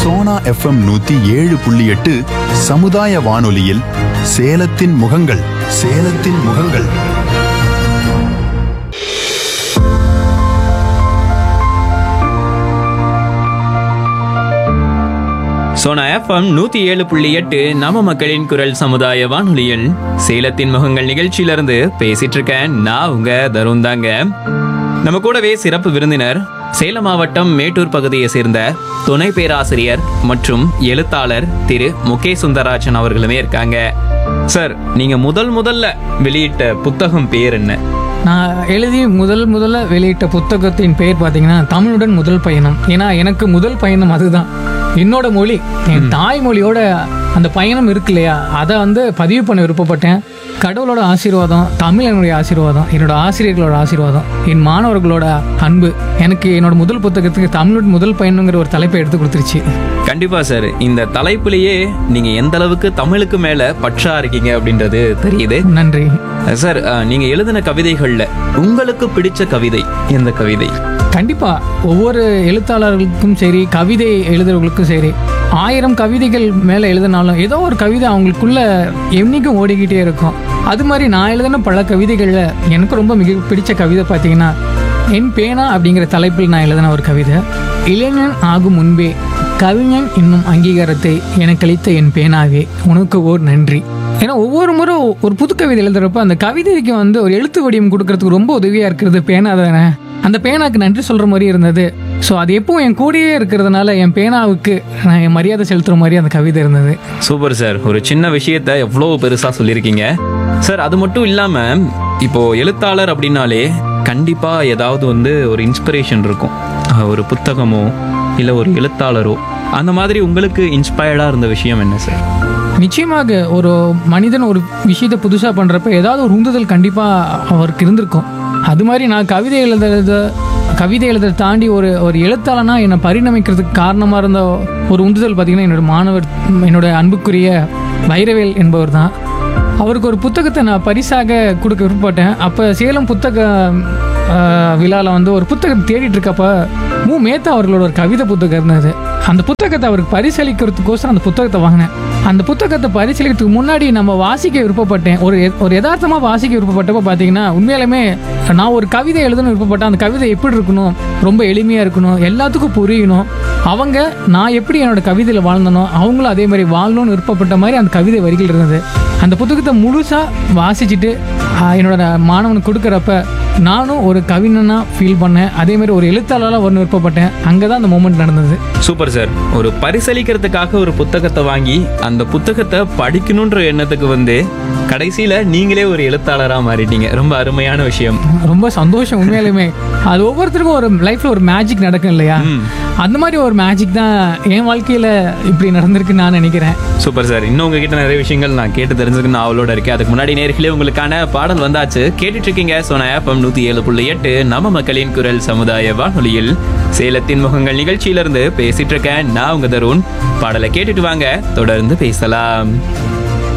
Sona FM நூத்தி ஏழு புள்ளி எட்டு சமுதாய வானொலியில் சேலத்தின் முகங்கள் சேலத்தின் முகங்கள் சோனா எஃப்எம் நூத்தி ஏழு புள்ளி எட்டு நம்ம மக்களின் குரல் சமுதாய வானொலியில் சேலத்தின் முகங்கள் நிகழ்ச்சியிலிருந்து பேசிட்டு இருக்கேன் நான் உங்க தருண் தாங்க நம்ம கூடவே சிறப்பு விருந்தினர் சேலம் மாவட்டம் மேட்டூர் பகுதியை சேர்ந்த துணை பேராசிரியர் மற்றும் எழுத்தாளர் திரு முகேஷ் சுந்தரராஜன் அவர்களுமே இருக்காங்க சார் நீங்க முதல் முதல்ல வெளியிட்ட புத்தகம் பேர் என்ன நான் எழுதி முதல் முதல்ல வெளியிட்ட புத்தகத்தின் பெயர் பார்த்தீங்கன்னா தமிழுடன் முதல் பயணம் ஏன்னா எனக்கு முதல் பயணம் அதுதான் என்னோட மொழி என் தாய்மொழியோட அந்த பயணம் இருக்கு இல்லையா அதை வந்து பதிவு பண்ண விருப்பப்பட்டேன் கடவுளோட ஆசீர்வாதம் தமிழ் என்னுடைய ஆசீர்வாதம் என்னோட ஆசிரியர்களோட ஆசீர்வாதம் என் மாணவர்களோட அன்பு எனக்கு என்னோட முதல் புத்தகத்துக்கு தமிழுடன் முதல் பயணங்கிற ஒரு தலைப்பை எடுத்து கொடுத்துருச்சு கண்டிப்பா சார் இந்த தலைப்புலயே நீங்க எந்த அளவுக்கு தமிழுக்கு மேல பற்றா இருக்கீங்க அப்படின்றது தெரியுது நன்றி சார் அஹ், நீங்க எழுதின கவிதைகள்ல உங்களுக்கு பிடிச்ச கவிதை எந்த கவிதை கண்டிப்பா ஒவ்வொரு எழுத்தாளர்களுக்கும் சரி கவிதை எழுதுறவங்களுக்கும் சரி ஆயிரம் கவிதைகள் மேல எழுதினாலும் ஏதோ ஒரு கவிதை அவங்களுக்குள்ள என்னைக்கும் ஓடிக்கிட்டே இருக்கும் அது மாதிரி நான் எழுதின பல கவிதைகள்ல எனக்கு ரொம்ப மிக பிடிச்ச கவிதை பார்த்தீங்கன்னா என் பேனா அப்படிங்கிற தலைப்பில் நான் எழுதின ஒரு கவிதை இளைஞன் ஆகும் முன்பே கவிஞன் என்னும் அங்கீகாரத்தை எனக்கு அளித்த என் பேனாவே உனக்கு ஓர் நன்றி ஏன்னா ஒவ்வொரு முறை ஒரு புது கவிதை எழுதுறப்ப அந்த கவிதைக்கு வந்து ஒரு எழுத்து வடிவம் கொடுக்கறதுக்கு ரொம்ப உதவியா இருக்கிறது பேனா தானே அந்த பேனாக்கு நன்றி சொல்ற மாதிரி இருந்தது ஸோ அது எப்பவும் என் கூடயே இருக்கிறதுனால என் பேனாவுக்கு நான் என் மரியாதை செலுத்துற மாதிரி அந்த கவிதை இருந்தது சூப்பர் சார் ஒரு சின்ன விஷயத்த எவ்வளோ பெருசா சொல்லியிருக்கீங்க சார் அது மட்டும் இல்லாம இப்போ எழுத்தாளர் அப்படின்னாலே கண்டிப்பா ஏதாவது வந்து ஒரு இன்ஸ்பிரேஷன் இருக்கும் அஹ், ஒரு புத்தகமோ இல்ல ஒரு எழுத்தாளரோ அந்த மாதிரி உங்களுக்கு இன்ஸ்பயர்டா இருந்த விஷயம் என்ன சார் நிச்சயமாக ஒரு மனிதன் ஒரு விஷயத்தை புதுசாக பண்ணுறப்ப ஏதாவது ஒரு உந்துதல் கண்டிப்பாக அவருக்கு இருந்திருக்கும் அது மாதிரி நான் கவிதை எழுதுறத கவிதை எழுதுறதை தாண்டி ஒரு ஒரு எழுத்தாளனா என்னை பரிணமிக்கிறதுக்கு காரணமாக இருந்த ஒரு உந்துதல் பார்த்திங்கன்னா என்னோட மாணவர் என்னோட அன்புக்குரிய வைரவேல் என்பவர் தான் அவருக்கு ஒரு புத்தகத்தை நான் பரிசாக கொடுக்க விருப்பப்பட்டேன் அப்போ சேலம் புத்தக விழாவில் வந்து ஒரு புத்தகம் தேடிட்டு இருக்கப்ப மு மேத்தா அவர்களோட ஒரு கவிதை புத்தகம் இருந்தது அந்த புத்தகத்தை அவருக்கு பரிசளிக்கிறதுக்கோசரம் அந்த புத்தகத்தை வாங்கினேன் அந்த புத்தகத்தை பரிசீலிக்கிறதுக்கு முன்னாடி நம்ம வாசிக்க விருப்பப்பட்டேன் ஒரு ஒரு யதார்த்தமாக வாசிக்க விருப்பப்பட்டப்ப பார்த்தீங்கன்னா உண்மையாலுமே நான் ஒரு கவிதை எழுதணும் விருப்பப்பட்டேன் அந்த கவிதை எப்படி இருக்கணும் ரொம்ப எளிமையாக இருக்கணும் எல்லாத்துக்கும் புரியணும் அவங்க நான் எப்படி என்னோட கவிதையில் வாழ்ந்தனோ அவங்களும் அதே மாதிரி வாழணும்னு விருப்பப்பட்ட மாதிரி அந்த கவிதை வரிகள் இருந்தது அந்த புத்தகத்தை முழுசாக வாசிச்சுட்டு ஆஹ், என்னோட மாணவனுக்கு கொடுக்குறப்ப நானும் ஒரு கவிஞனா ஃபீல் பண்ணேன் அதே மாதிரி ஒரு எழுத்தாளராக ஒன்று விருப்பப்பட்டேன் அங்கே தான் அந்த மூமெண்ட் நடந்தது சூப்பர் சார் ஒரு பரிசளிக்கிறதுக்காக ஒரு புத்தகத்தை வாங்கி அந்த புத்தகத்தை படிக்கணுன்ற எண்ணத்துக்கு வந்து கடைசியில நீங்களே ஒரு எழுத்தாளரா மாறிட்டீங்க ரொம்ப அருமையான விஷயம் ரொம்ப சந்தோஷம் உண்மையாலுமே அது ஒவ்வொருத்தருக்கும் ஒரு லைஃப்ல ஒரு மேஜிக் நடக்கும் இல்லையா அந்த மாதிரி ஒரு மேஜிக் தான் என் வாழ்க்கையில இப்படி நடந்திருக்குன்னு நான் நினைக்கிறேன் சூப்பர் சார் இன்னும் உங்ககிட்ட நிறைய விஷயங்கள் நான் கேட்டு தெரிஞ்சுக்கணும் அவளோட இருக்கேன் அதுக்கு முன்னாடி நேர்களே உங்களுக்கான பாடல் வந்தாச்சு கேட்டுட்டு இருக்கீங்க சோனா எஃப்எம் நூத்தி ஏழு புள்ளி எட்டு நம்ம மக்களின் குரல் சமுதாய வானொலியில் சேலத்தின் முகங்கள் நிகழ்ச்சியிலிருந்து பேசிட்டு இருக்கேன் நான் உங்க தருண் பாடலை கேட்டுட்டு வாங்க தொடர்ந்து பேசலாம்